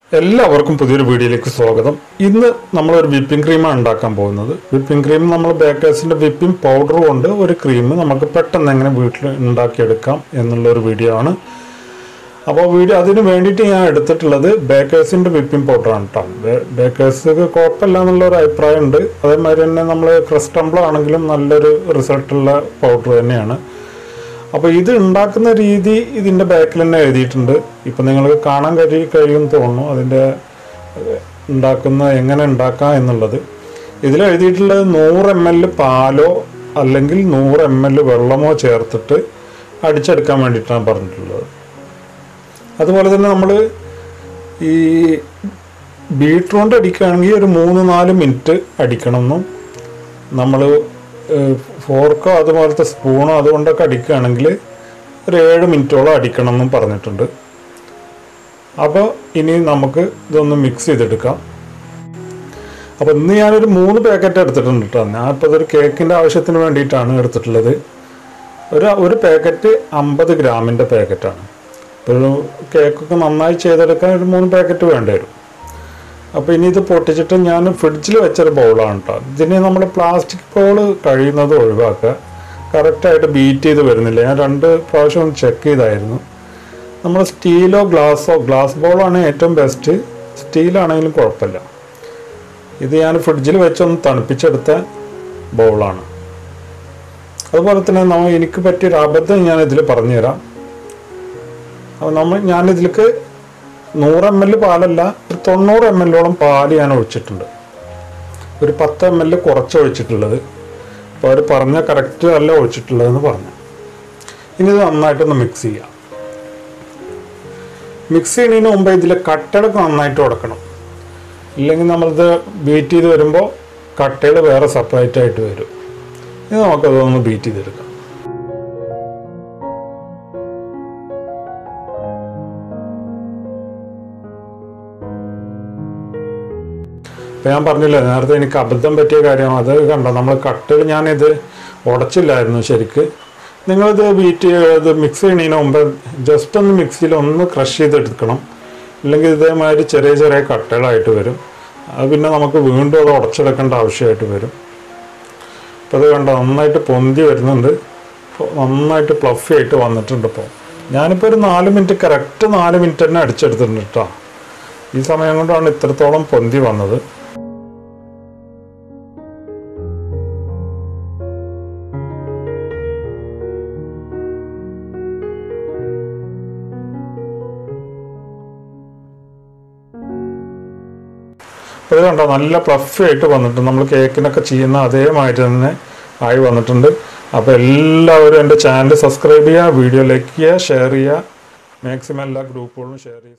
എല്ലാവർക്കും പുതിയൊരു വീഡിയോയിലേക്ക് സ്വാഗതം ഇന്ന് നമ്മളൊരു വിപ്പിംഗ് ക്രീമാണ് ഉണ്ടാക്കാൻ പോകുന്നത് വിപ്പിംഗ് ക്രീം നമ്മൾ ബേക്കേഴ്സിൻ്റെ വിപ്പിംഗ് പൗഡർ കൊണ്ട് ഒരു ക്രീം നമുക്ക് പെട്ടെന്ന് എങ്ങനെ വീട്ടിൽ ഉണ്ടാക്കിയെടുക്കാം എന്നുള്ള ഒരു വീഡിയോ ആണ് അപ്പോൾ വീഡിയോ അതിന് വേണ്ടിയിട്ട് ഞാൻ എടുത്തിട്ടുള്ളത് ബേക്കേഴ്സിൻ്റെ വിപ്പിംഗ് പൗഡറാണ് കേട്ടോ ബേക്കേഴ്സ് കുഴപ്പമില്ല എന്നുള്ളൊരു അഭിപ്രായം ഉണ്ട് അതേമാതിരി തന്നെ നമ്മൾ ക്രിസ്റ്റംബിൾ ആണെങ്കിലും നല്ലൊരു റിസൾട്ടുള്ള പൗഡർ തന്നെയാണ് അപ്പോൾ ഇത് ഉണ്ടാക്കുന്ന രീതി ഇതിൻ്റെ ബാക്കിൽ തന്നെ എഴുതിയിട്ടുണ്ട് ഇപ്പം നിങ്ങൾക്ക് കാണാൻ കഴി കഴിയും തോന്നുന്നു അതിൻ്റെ ഏഹ്, ഉണ്ടാക്കുന്ന എങ്ങനെ ഉണ്ടാക്കാം എന്നുള്ളത് ഇതിൽ എഴുതിയിട്ടുള്ളത് നൂറ് എം എൽ പാലോ അല്ലെങ്കിൽ നൂറ് എം എൽ വെള്ളമോ ചേർത്തിട്ട് അടിച്ചെടുക്കാൻ വേണ്ടിയിട്ടാണ് പറഞ്ഞിട്ടുള്ളത് അതുപോലെ തന്നെ നമ്മൾ ഈ ബീട്രൂണ്ട് അടിക്കുകയാണെങ്കിൽ ഒരു മൂന്ന് നാല് മിനിറ്റ് അടിക്കണമെന്നും നമ്മൾ ഫോർക്കോ അതുപോലത്തെ സ്പൂണോ അതുകൊണ്ടൊക്കെ അടിക്കുകയാണെങ്കിൽ ഒരു ഏഴ് മിനിറ്റോളം അടിക്കണം എന്നും പറഞ്ഞിട്ടുണ്ട് അപ്പോൾ ഇനി നമുക്ക് ഇതൊന്ന് മിക്സ് ചെയ്തെടുക്കാം അപ്പോൾ ഇന്ന് ഞാനൊരു മൂന്ന് പാക്കറ്റ് എടുത്തിട്ടുണ്ട് കേട്ടോ ഞാനിപ്പോൾ ഇതൊരു കേക്കിൻ്റെ ആവശ്യത്തിന് വേണ്ടിയിട്ടാണ് എടുത്തിട്ടുള്ളത് ഒരു ഒരു പാക്കറ്റ് അമ്പത് ഗ്രാമിൻ്റെ പാക്കറ്റാണ് ഇപ്പോൾ ഒരു കേക്കൊക്കെ നന്നായി ചെയ്തെടുക്കാൻ ഒരു മൂന്ന് പാക്കറ്റ് വേണ്ടി വരും അപ്പോൾ ഇനി ഇത് പൊട്ടിച്ചിട്ട് ഞാൻ ഫ്രിഡ്ജിൽ വെച്ചൊരു ബൗളാണ് കേട്ടോ ഇതിന് നമ്മൾ പ്ലാസ്റ്റിക് ബൗൾ കഴിയുന്നത് ഒഴിവാക്കുക കറക്റ്റായിട്ട് ബീറ്റ് ചെയ്ത് വരുന്നില്ല ഞാൻ രണ്ട് പ്രാവശ്യം ചെക്ക് ചെയ്തായിരുന്നു നമ്മൾ സ്റ്റീലോ ഗ്ലാസ്സോ ഗ്ലാസ് ബൗളാണ് ഏറ്റവും ബെസ്റ്റ് സ്റ്റീലാണെങ്കിലും കുഴപ്പമില്ല ഇത് ഞാൻ ഫ്രിഡ്ജിൽ വെച്ചൊന്ന് തണുപ്പിച്ചെടുത്ത ബൗളാണ് അതുപോലെ തന്നെ നമ്മൾ എനിക്ക് പറ്റിയൊരു അബദ്ധം ഞാൻ ഇതിൽ പറഞ്ഞുതരാം അപ്പോൾ നമ്മൾ ഞാനിതിലേക്ക് നൂറ് എം എൽ പാലല്ല ഒരു തൊണ്ണൂറ് എം എല്ലോളം പാല് ഞാൻ ഒഴിച്ചിട്ടുണ്ട് ഒരു പത്ത് എം എൽ കുറച്ച് ഒഴിച്ചിട്ടുള്ളത് അപ്പോൾ അവർ പറഞ്ഞ കറക്റ്റ് അല്ല ഒഴിച്ചിട്ടുള്ളതെന്ന് പറഞ്ഞു ഇനി ഇത് നന്നായിട്ടൊന്ന് മിക്സ് ചെയ്യാം മിക്സ് ചെയ്യുന്നതിന് മുമ്പ് ഇതിലെ കട്ടകളൊക്കെ നന്നായിട്ട് ഉടക്കണം ഇല്ലെങ്കിൽ നമ്മളിത് ബീറ്റ് ചെയ്ത് വരുമ്പോൾ കട്ടകൾ വേറെ സെപ്പറേറ്റ് ആയിട്ട് വരും ഇത് നമുക്കതൊന്ന് ബീറ്റ് ചെയ്തെടുക്കാം ഇപ്പം ഞാൻ പറഞ്ഞില്ലേ നേരത്തെ എനിക്ക് അബദ്ധം പറ്റിയ കാര്യം അത് കണ്ടോ നമ്മൾ കട്ടിൽ ഞാനിത് ഉടച്ചില്ലായിരുന്നു ശരിക്ക് നിങ്ങളിത് ബീറ്റ് ഇത് മിക്സ് ചെയ്യുന്നതിന് മുമ്പ് ജസ്റ്റ് ഒന്ന് മിക്സിയിൽ ഒന്ന് ക്രഷ് ചെയ്തെടുക്കണം ഇല്ലെങ്കിൽ ഇതേമാതിരി ചെറിയ ചെറിയ കട്ടകളായിട്ട് വരും അത് പിന്നെ നമുക്ക് വീണ്ടും അത് ഉടച്ചെടുക്കേണ്ട ആവശ്യമായിട്ട് വരും അപ്പോൾ അത് കണ്ടോ നന്നായിട്ട് പൊന്തി വരുന്നുണ്ട് ഇപ്പൊ നന്നായിട്ട് പ്ലഫി ആയിട്ട് വന്നിട്ടുണ്ട് ഇപ്പോൾ ഞാനിപ്പോൾ ഒരു നാല് മിനിറ്റ് കറക്റ്റ് നാല് മിനിറ്റ് തന്നെ അടിച്ചെടുത്തിട്ടുണ്ട് കേട്ടോ ഈ സമയം കൊണ്ടാണ് ഇത്രത്തോളം പൊന്തി വന്നത് അപ്പോൾ ഇത് കണ്ടോ നല്ല പ്ലഫി ആയിട്ട് വന്നിട്ടുണ്ട് നമ്മൾ കേക്കിനൊക്കെ ചെയ്യുന്ന അതേമാതിരി തന്നെ ആയി വന്നിട്ടുണ്ട് അപ്പോൾ എല്ലാവരും എൻ്റെ ചാനൽ സബ്സ്ക്രൈബ് ചെയ്യുക വീഡിയോ ലൈക്ക് ചെയ്യുക ഷെയർ ചെയ്യുക മാക്സിമം എല്ലാ ഗ്രൂപ്പുകളിലും ഷെയർ ചെയ്യുക